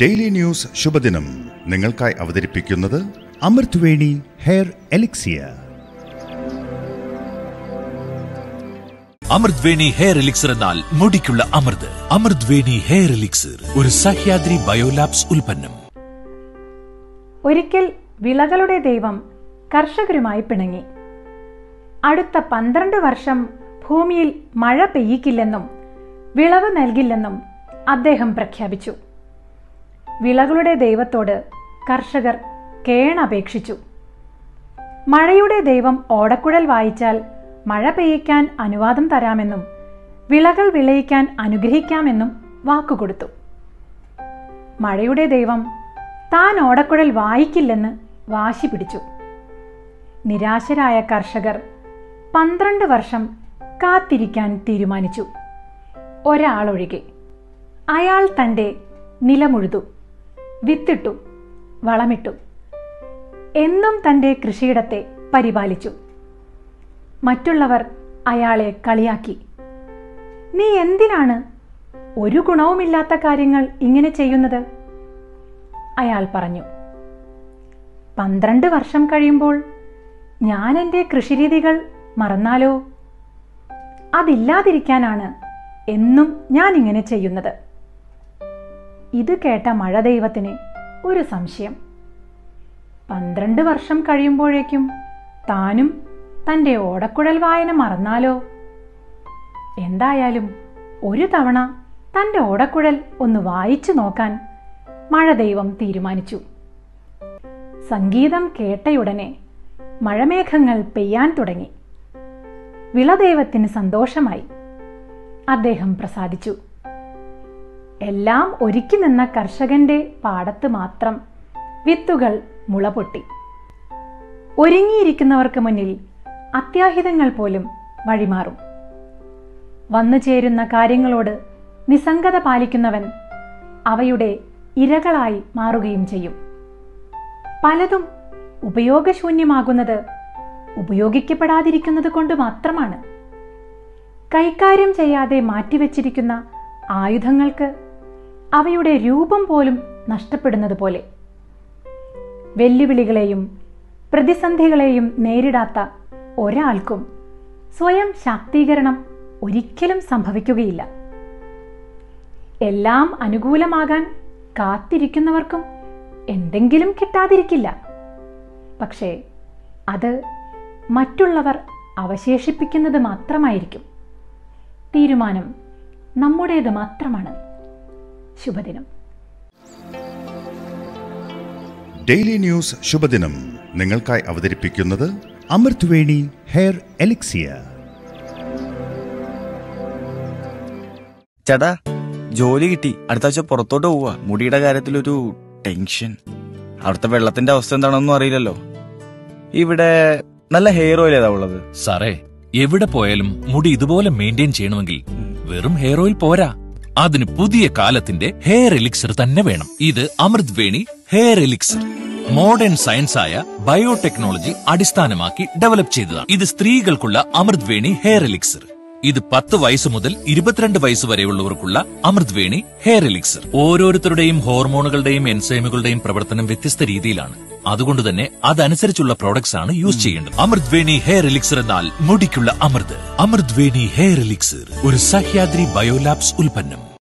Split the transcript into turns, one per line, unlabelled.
daily news ശുഭദിനം നിങ്ങൾക്കായി അവതരിപ്പിക്കുന്നത് അമൃത് വേണി ഹെയർ എലിക്സിയ
അമൃത് വേണി ഹെയർ എലിക്സർ എന്നാൽ മുടിക്കുള്ള അമൃത് അമൃത് വേണി ഹെയർ എലിക്സർ ഒരു സഹ്യാദ്രി ബയോലാബ്സ് ഉൽപ്പന്നം
ഒരിക്കൽ വിളകളുടെ ദൈവം കർഷകരുമായി പിണങ്ങി അടുത്ത പന്ത്രണ്ട് വർഷം ഭൂമിയിൽ മഴ പെയ്യിക്കില്ലെന്നും വിളവ് നൽകില്ലെന്നും അദ്ദേഹം പ്രഖ്യാപിച്ചു വിളകളുടെ ദൈവത്തോട് കർഷകർ കേണപേക്ഷിച്ചു മഴയുടെ ദൈവം ഓടക്കുഴൽ വായിച്ചാൽ മഴ പെയ്യിക്കാൻ അനുവാദം തരാമെന്നും വിളകൾ വിളയിക്കാൻ അനുഗ്രഹിക്കാമെന്നും വാക്കുകൊടുത്തു മഴയുടെ ദൈവം താൻ ഓടക്കുഴൽ വായിക്കില്ലെന്ന് വാശി പിടിച്ചു നിരാശരായ കർഷകർ പന്ത്രണ്ട് വർഷം കാത്തിരിക്കാൻ തീരുമാനിച്ചു ഒരാളൊഴികെ അയാൾ തൻ്റെ നിലമുഴുതു വിത്തിട്ടു വളമിട്ടു എന്നും തൻ്റെ കൃഷിയിടത്തെ പരിപാലിച്ചു മറ്റുള്ളവർ അയാളെ കളിയാക്കി നീ എന്തിനാണ് ഒരു ഗുണവുമില്ലാത്ത കാര്യങ്ങൾ ഇങ്ങനെ ചെയ്യുന്നത് അയാൾ പറഞ്ഞു പന്ത്രണ്ട് വർഷം കഴിയുമ്പോൾ ഞാൻ എൻ്റെ കൃഷിരീതികൾ മറന്നാലോ അതില്ലാതിരിക്കാനാണ് എന്നും ഞാൻ ഇങ്ങനെ ചെയ്യുന്നത് ഇത് കേട്ട മഴ ദൈവത്തിന് ഒരു സംശയം പന്ത്രണ്ട് വർഷം കഴിയുമ്പോഴേക്കും താനും തൻ്റെ ഓടക്കുഴൽ വായന മറന്നാലോ എന്തായാലും ഒരു തവണ തൻ്റെ ഓടക്കുഴൽ ഒന്ന് വായിച്ചു നോക്കാൻ മഴ ദൈവം തീരുമാനിച്ചു സംഗീതം കേട്ടയുടനെ മഴമേഘങ്ങൾ പെയ്യാൻ തുടങ്ങി വിളദൈവത്തിന് സന്തോഷമായി അദ്ദേഹം പ്രസാദിച്ചു എല്ലാം ഒരുക്കി നിന്ന കർഷകന്റെ പാടത്ത് മാത്രം വിത്തുകൾ മുളപൊട്ടി ഒരുങ്ങിയിരിക്കുന്നവർക്ക് മുന്നിൽ അത്യാഹിതങ്ങൾ പോലും വഴിമാറും വന്നു ചേരുന്ന കാര്യങ്ങളോട് നിസ്സംഗത പാലിക്കുന്നവൻ അവയുടെ ഇരകളായി മാറുകയും ചെയ്യും പലതും ഉപയോഗശൂന്യമാകുന്നത് ഉപയോഗിക്കപ്പെടാതിരിക്കുന്നത് കൊണ്ട് മാത്രമാണ് കൈകാര്യം ചെയ്യാതെ മാറ്റിവെച്ചിരിക്കുന്ന ആയുധങ്ങൾക്ക് അവയുടെ രൂപം പോലും നഷ്ടപ്പെടുന്നത് പോലെ വെല്ലുവിളികളെയും പ്രതിസന്ധികളെയും നേരിടാത്ത ഒരാൾക്കും സ്വയം ശാക്തീകരണം ഒരിക്കലും സംഭവിക്കുകയില്ല എല്ലാം അനുകൂലമാകാൻ കാത്തിരിക്കുന്നവർക്കും എന്തെങ്കിലും കിട്ടാതിരിക്കില്ല പക്ഷേ അത് മറ്റുള്ളവർ അവശേഷിപ്പിക്കുന്നത് മാത്രമായിരിക്കും തീരുമാനം നമ്മുടേത് മാത്രമാണ് ശുഭദിനം
ഡെയിലി ന്യൂസ് ശുഭദിനം നിങ്ങൾക്കായി അവതരിപ്പിക്കുന്നത് അമൃത് വേണി ഹെയർ എലിക്സിയ
ചേട്ടാ ജോലി കിട്ടി അടുത്ത ആഴ്ച പുറത്തോട്ട് പോവാ മുടിയുടെ കാര്യത്തിലൊരു ടെൻഷൻ അവിടുത്തെ വെള്ളത്തിന്റെ അവസ്ഥ എന്താണെന്നും അറിയില്ലല്ലോ ഇവിടെ നല്ല ഹെയർ ഓയിൽ ഏതാ ഉള്ളത്
സാറേ എവിടെ പോയാലും മുടി ഇതുപോലെ മെയിൻറ്റെയിൻ ചെയ്യണമെങ്കിൽ വെറും ഹെയർ ഓയിൽ പോരാ അതിന് പുതിയ കാലത്തിന്റെ ഹെയർ എലിക്സർ തന്നെ വേണം ഇത് Amrit Veni hair elixir modern science ആയ ബയോടെക്നോളജി അടിസ്ഥാനമാക്കി ഡെവലപ്പ് ചെയ്തതാണ് ഇത് സ്ത്രീകൾക്കുള്ള അമൃത് വേണി ഹെയർ എലിക്സർ ഇത് പത്ത് വയസ്സ് മുതൽ ഇരുപത്തിരണ്ട് വയസ്സ് വരെയുള്ളവർക്കുള്ള അമൃത് വേണി ഹെയർ എലിക്സർ ഓരോരുത്തരുടെയും ഹോർമോണുകളുടെയും എൻസൈമുകളുടെയും പ്രവർത്തനം വ്യത്യസ്ത രീതിയിലാണ് അതുകൊണ്ട് തന്നെ അതനുസരിച്ചുള്ള പ്രോഡക്ട്സ് ആണ് യൂസ് ചെയ്യേണ്ടത് അമൃത് വേണി ഹെയർ എലിക്സർ എന്നാൽ മുടിക്കുള്ള അമൃത് അമൃത് വേണി ഹെയർ എലിക്സർ ഒരു സഹ്യാദ്രി ബയോലാബ്സ് ഉൽപ്പന്നം